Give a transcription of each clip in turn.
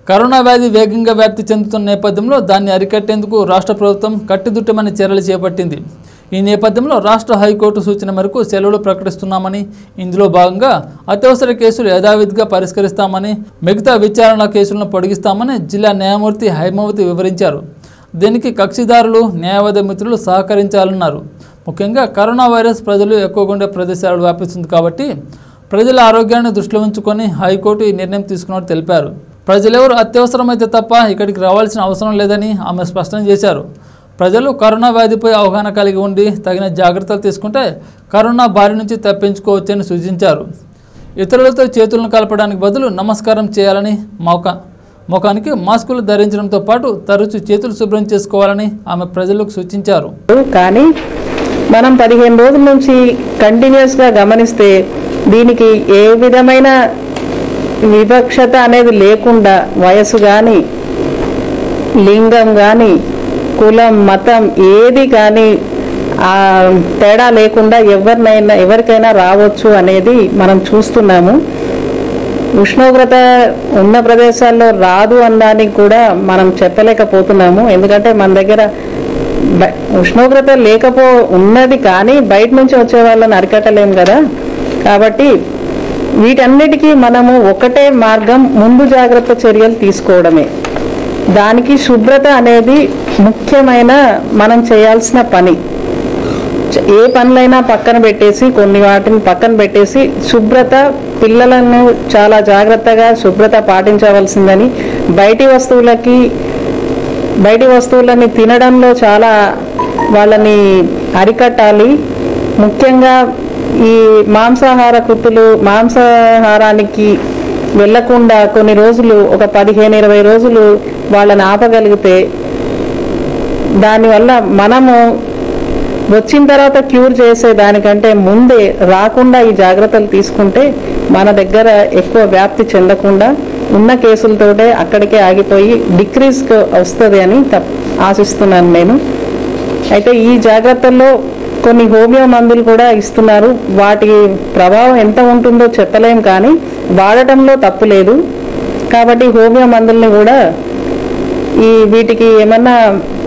corona వ్యాధి వేగంగా వ్యాప్తి చెందుతున్న నేపథ్యంలో దాన్ని అరికట్టేందుకు రాష్ట్ర ప్రభుత్వం కట్టుదిట్టమైన చర్యలు చేపట్టింది ఈ నేపథ్యంలో రాష్ట్ర హైకోర్టు సూచన మేరకు సెలవులు ప్రకటిస్తున్నామని ఇందులో భాగంగా అత్యవసర కేసులు యథావిధిగా పరిష్కరిస్తామని మిగతా విచారణ కేసులను పొడిగిస్తామని జిల్లా న్యాయమూర్తి హైమావతి వివరించారు దీనికి కక్షిదారులు న్యాయవాద మిత్రులు సహకరించాలన్నారు ముఖ్యంగా కరోనా వైరస్ ప్రజలు ఎక్కువగా ఉండే ప్రదేశాలు వ్యాపిస్తుంది కాబట్టి ప్రజల ఆరోగ్యాన్ని దృష్టిలో ఉంచుకొని హైకోర్టు ఈ నిర్ణయం తీసుకున్నట్టు తెలిపారు ప్రజలెవరు అత్యవసరమైతే తప్ప ఇక్కడికి రావాల్సిన అవసరం లేదని ఆమె స్పష్టం చేశారు ప్రజలు కరోనా వ్యాధిపై అవగాహన కలిగి ఉండి తగిన జాగ్రత్తలు తీసుకుంటే కరోనా బారి నుంచి తప్పించుకోవచ్చని సూచించారు ఇతరులతో చేతులను కలపడానికి బదులు నమస్కారం చేయాలని మౌక ముఖానికి మాస్కులు ధరించడంతో పాటు తరచూ చేతులు శుభ్రం చేసుకోవాలని ఆమె ప్రజలకు సూచించారు కానీ మనం పదిహేను రోజుల నుంచి కంటిన్యూస్గా గమనిస్తే దీనికి ఏ విధమైన వివక్షత అనేది లేకుండా వయసు కానీ లింగం కానీ కులం మతం ఏది కానీ ఆ తేడా లేకుండా ఎవరినైనా ఎవరికైనా రావచ్చు అనేది మనం చూస్తున్నాము ఉష్ణోగ్రత ఉన్న ప్రదేశాల్లో రాదు అనడానికి కూడా మనం చెప్పలేకపోతున్నాము ఎందుకంటే మన దగ్గర బ- ఉష్ణోగ్రత లేకపో ఉన్నది కానీ బయట నుంచి వచ్చే వాళ్ళని అరికట్టలేము కదా కాబట్టి వీటన్నిటికీ మనము ఒకటే మార్గం ముందు జాగ్రత్త చర్యలు తీసుకోవడమే దానికి శుభ్రత అనేది ముఖ్యమైన మనం చేయాల్సిన పని చ- ఏ పనులైనా పక్కన పెట్టేసి కొన్ని వాటిని పక్కన పెట్టేసి శుభ్రత పిల్లలను చాలా జాగ్రత్తగా శుభ్రత పాటించవలసిందని బయటి వస్తువులకి బయటి వస్తువులని తినడంలో చాలా వాళ్ళని అరికట్టాలి ముఖ్యంగా ఈ మాంసాహార కృతులు మాంసాహారానికి వెళ్లకుండా కొన్ని రోజులు ఒక పదిహేను ఇరవై రోజులు వాళ్ళని ఆపగలిగితే దానివల్ల మనము వచ్చిన తర్వాత క్యూర్ చేసే దానికంటే ముందే రాకుండా ఈ జాగ్రత్తలు తీసుకుంటే మన దగ్గర ఎక్కువ వ్యాప్తి చెందకుండా ఉన్న కేసులతోటే అక్కడికే ఆగిపోయి డిక్రీజ్ వస్తుంది అని తప్- ఆశిస్తున్నాను నేను అయితే ఈ జాగ్రత్తల్లో కొన్ని హోమియో మందులు కూడా ఇస్తున్నారు వాటి ప్రభావం ఎంత ఉంటుందో చెప్పలేం కానీ వాడటంలో తప్పు లేదు కాబట్టి హోమియో మందుల్ని కూడా ఈ వీటికి ఏమన్నా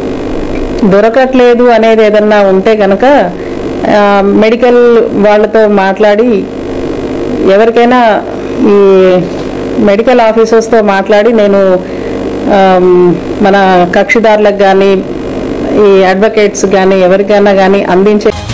దొరకట్లేదు అనేది ఏదన్నా ఉంటే కనుక ఆ, మెడికల్ వాళ్ళతో మాట్లాడి ఎవరికైనా ఈ మెడికల్ ఆఫీసర్స్తో మాట్లాడి నేను ఆమ్, మన కక్షిదారులకు కానీ ఈ అడ్వకేట్స్ కానీ ఎవరికైనా కానీ అందించే